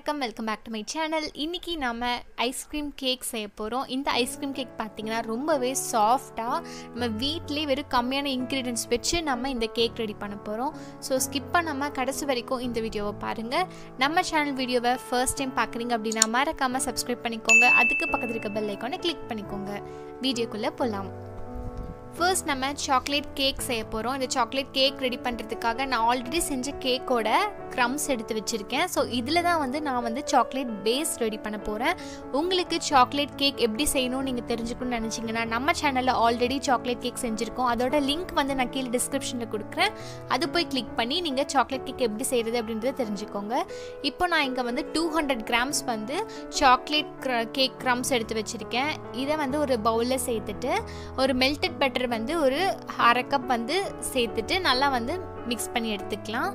வணக்கம் welcome back to my channel இன்றைக்கி நம்ம ஐஸ்கிரீம் கேக் செய்ய போகிறோம் இந்த ஐஸ்கிரீம் கேக் பார்த்திங்கன்னா ரொம்பவே சாஃப்டாக நம்ம வீட்டிலே வெறும் கம்மியான இன்க்ரீடியன்ஸ் வச்சு நம்ம இந்த கேக் ரெடி பண்ண போகிறோம் ஸோ ஸ்கிப் பண்ணாமல் கடைசி வரைக்கும் இந்த வீடியோவை பாருங்கள் நம்ம சேனல் வீடியோவை ஃபர்ஸ்ட் டைம் பார்க்குறீங்க அப்படின்னா மறக்காமல் சப்ஸ்கிரைப் பண்ணிக்கோங்க அதுக்கு பக்கத்தில் இருக்க பெல் ஐக்கானை கிளிக் பண்ணிக்கோங்க வீடியோக்குள்ளே போகலாம் ஃபர்ஸ்ட் நம்ம சாக்லேட் கேக் செய்ய போகிறோம் இந்த சாக்லேட் கேக் ரெடி பண்ணுறதுக்காக நான் ஆல்ரெடி செஞ்ச கேக்கோட க்ரம்ஸ் எடுத்து வச்சுருக்கேன் ஸோ இதில் தான் வந்து நான் வந்து சாக்லேட் பேஸ் ரெடி பண்ண போகிறேன் உங்களுக்கு சாக்லேட் கேக் எப்படி செய்யணும்னு நீங்கள் தெரிஞ்சுக்கணும்னு நினச்சிங்கன்னா நம்ம சேனலில் ஆல்ரெடி சாக்லேட் கேக் செஞ்சுருக்கோம் அதோட லிங்க் வந்து நான் கீழே டிஸ்கிரிப்ஷனில் கொடுக்குறேன் அது போய் கிளிக் பண்ணி நீங்கள் சாக்லேட் கேக் எப்படி செய்கிறது அப்படின்றத தெரிஞ்சுக்கோங்க இப்போ நான் இங்கே வந்து டூ ஹண்ட்ரட் கிராம்ஸ் வந்து சாக்லேட் கேக் க்ரம்ஸ் எடுத்து வச்சுருக்கேன் இதை வந்து ஒரு பவுலில் சேர்த்துட்டு ஒரு மெல்டட் பட்டர் வந்து ஒரு அரை கப் வந்து சேர்த்துட்டு நல்லா வந்து மிக்ஸ் பண்ணி எடுத்துக்கலாம்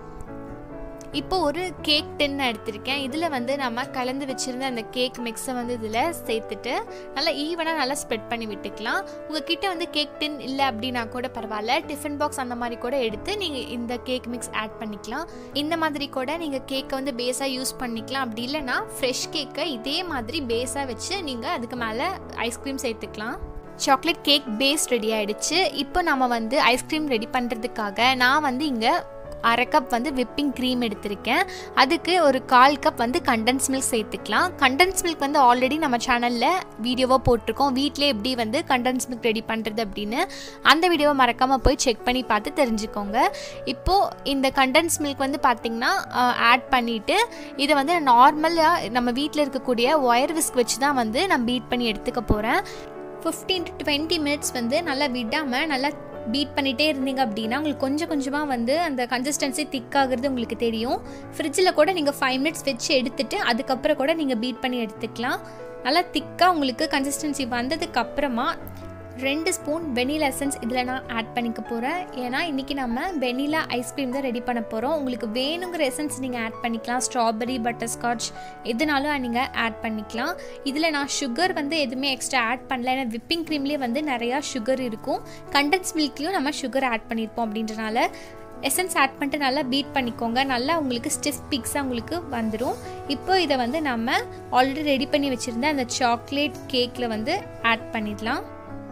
இப்போ ஒரு கேக் டின் எடுத்திருக்கேன் இதில் வந்து நம்ம கலந்து வச்சுருந்த அந்த கேக் மிக்ஸை வந்து இதில் சேர்த்துட்டு நல்லா ஈவனாக நல்லா ஸ்ப்ரெட் பண்ணி விட்டுக்கலாம் உங்ககிட்ட வந்து கேக் டின் இல்லை அப்படின்னா கூட பரவாயில்ல டிஃபன் பாக்ஸ் அந்த மாதிரி கூட எடுத்து நீங்கள் இந்த கேக் மிக்ஸ் ஆட் பண்ணிக்கலாம் இந்த மாதிரி கூட நீங்கள் கேக்கை வந்து பேஸாக யூஸ் பண்ணிக்கலாம் அப்படி இல்லைன்னா ஃப்ரெஷ் கேக்கை இதே மாதிரி பேஸாக வச்சு நீங்கள் அதுக்கு மேலே ஐஸ்கிரீம் சேர்த்துக்கலாம் சாக்லேட் கேக் பேஸ் ரெடி ஆகிடுச்சு இப்போ நம்ம வந்து ஐஸ்கிரீம் ரெடி பண்ணுறதுக்காக நான் வந்து இங்கே அரை கப் வந்து விப்பிங் க்ரீம் எடுத்திருக்கேன் அதுக்கு ஒரு கால் கப் வந்து கண்டன்ஸ் மில்க் சேர்த்துக்கலாம் கண்டன்ஸ் மில்க் வந்து ஆல்ரெடி நம்ம சேனலில் வீடியோவாக போட்டிருக்கோம் வீட்டிலே எப்படி வந்து கண்டன்ஸ் மில்க் ரெடி பண்ணுறது அப்படின்னு அந்த வீடியோவை மறக்காமல் போய் செக் பண்ணி பார்த்து தெரிஞ்சுக்கோங்க இப்போது இந்த கண்டன்ஸ் மில்க் வந்து பார்த்திங்கன்னா ஆட் பண்ணிவிட்டு இதை வந்து நார்மலாக நம்ம வீட்டில் இருக்கக்கூடிய ஒயர் விஸ்க் வச்சு தான் வந்து நான் பீட் பண்ணி எடுத்துக்க போகிறேன் ஃபிஃப்டீன் டு டுவெண்ட்டி மினிட்ஸ் வந்து நல்லா விடாமல் நல்லா பீட் பண்ணிகிட்டே இருந்தீங்க அப்படின்னா உங்களுக்கு கொஞ்சம் கொஞ்சமாக வந்து அந்த கன்சிஸ்டன்சி திக்காகிறது உங்களுக்கு தெரியும் ஃப்ரிட்ஜில் கூட நீங்கள் ஃபைவ் மினிட்ஸ் வச்சு எடுத்துகிட்டு அதுக்கப்புறம் கூட நீங்கள் பீட் பண்ணி எடுத்துக்கலாம் நல்லா திக்காக உங்களுக்கு கன்சிஸ்டன்சி வந்ததுக்கப்புறமா ரெண்டு ஸ்பூன் வெனிலா எசன்ஸ் இதில் நான் ஆட் பண்ணிக்க போகிறேன் ஏன்னா இன்றைக்கி நம்ம வெனிலா ஐஸ்கிரீம் தான் ரெடி பண்ண போகிறோம் உங்களுக்கு வேணுங்கிற எசன்ஸ் நீங்கள் ஆட் பண்ணிக்கலாம் ஸ்ட்ராபெரி பட்டர்ஸ்காட்ச் எதுனாலும் நீங்கள் ஆட் பண்ணிக்கலாம் இதில் நான் சுகர் வந்து எதுவுமே எக்ஸ்ட்ரா ஆட் பண்ணல ஏன்னா விப்பிங் க்ரீம்லேயே வந்து நிறையா சுகர் இருக்கும் கண்டன்ஸ் மில்க்லேயும் நம்ம சுகர் ஆட் பண்ணியிருப்போம் அப்படின்றனால எசன்ஸ் ஆட் பண்ணிட்டு நல்லா பீட் பண்ணிக்கோங்க நல்லா உங்களுக்கு ஸ்டிஃப் பிக்ஸாக உங்களுக்கு வந்துடும் இப்போ இதை வந்து நம்ம ஆல்ரெடி ரெடி பண்ணி வச்சுருந்த அந்த சாக்லேட் கேக்கில் வந்து ஆட் பண்ணிடலாம்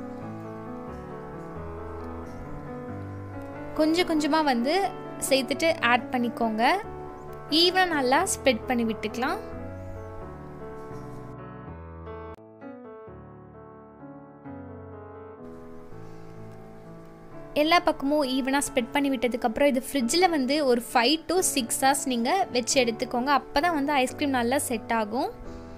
கொஞ்சம் கொஞ்சமாக வந்து சேர்த்துட்டு ஆட் பண்ணிக்கோங்க ஈவனாக நல்லா ஸ்ப்ரெட் பண்ணி விட்டுக்கலாம் எல்லா பக்கமும் ஈவனாக ஸ்ப்ரெட் பண்ணி விட்டதுக்கப்புறம் இது ஃப்ரிட்ஜில் வந்து ஒரு ஃபைவ் டு சிக்ஸ் ஹவர்ஸ் நீங்கள் வச்சு எடுத்துக்கோங்க அப்போ தான் வந்து ஐஸ்கிரீம் நல்லா செட் ஆகும்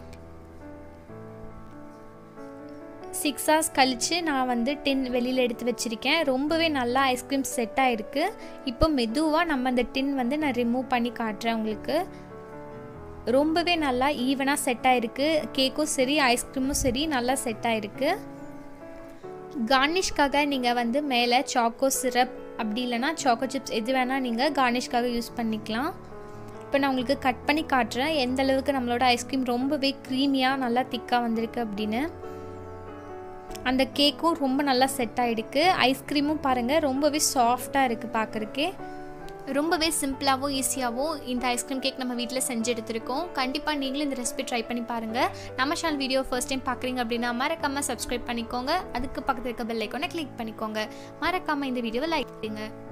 சிக்ஸ் ஹவர்ஸ் கழித்து நான் வந்து டின் வெளியில் எடுத்து வச்சுருக்கேன் ரொம்பவே நல்லா ஐஸ்கிரீம் செட் ஆகிருக்கு இப்போ மெதுவாக நம்ம அந்த டின் வந்து நான் ரிமூவ் பண்ணி காட்டுறேன் உங்களுக்கு ரொம்பவே நல்லா ஈவனாக செட் ஆகிருக்கு கேக்கும் சரி ஐஸ்கிரீமும் சரி நல்லா செட் ஆகிருக்கு கார்னிஷ்காக நீங்கள் வந்து மேலே சாக்கோ சிரப் அப்படி இல்லைனா சாக்கோ சிப்ஸ் எது வேணால் நீங்கள் கார்னிஷ்காக யூஸ் பண்ணிக்கலாம் இப்போ நான் உங்களுக்கு கட் பண்ணி காட்டுறேன் எந்த அளவுக்கு நம்மளோட ஐஸ்கிரீம் ரொம்பவே க்ரீமியாக நல்லா திக்காக வந்திருக்கு அப்படின்னு அந்த கேக்கும் ரொம்ப நல்லா செட் ஆகிடுக்கு ஐஸ்கிரீமும் பாருங்கள் ரொம்பவே சாஃப்டாக இருக்குது பார்க்குறக்கே ரொம்பவே சிம்பிளாகவும் ஈஸியாகவும் இந்த ஐஸ்கிரீம் கேக் நம்ம வீட்டில் செஞ்சு எடுத்திருக்கோம் கண்டிப்பாக நீங்களும் இந்த ரெசிபி ட்ரை பண்ணி பாருங்கள் நம்ம சேனல் வீடியோ ஃபர்ஸ்ட் டைம் பார்க்குறீங்க அப்படின்னா மறக்காமல் சப்ஸ்கிரைப் பண்ணிக்கோங்க அதுக்கு பக்கத்தில் இருக்க பெல் ஐக்கானை கிளிக் பண்ணிக்கோங்க மறக்காமல் இந்த வீடியோவை லைக் பண்ணுங்க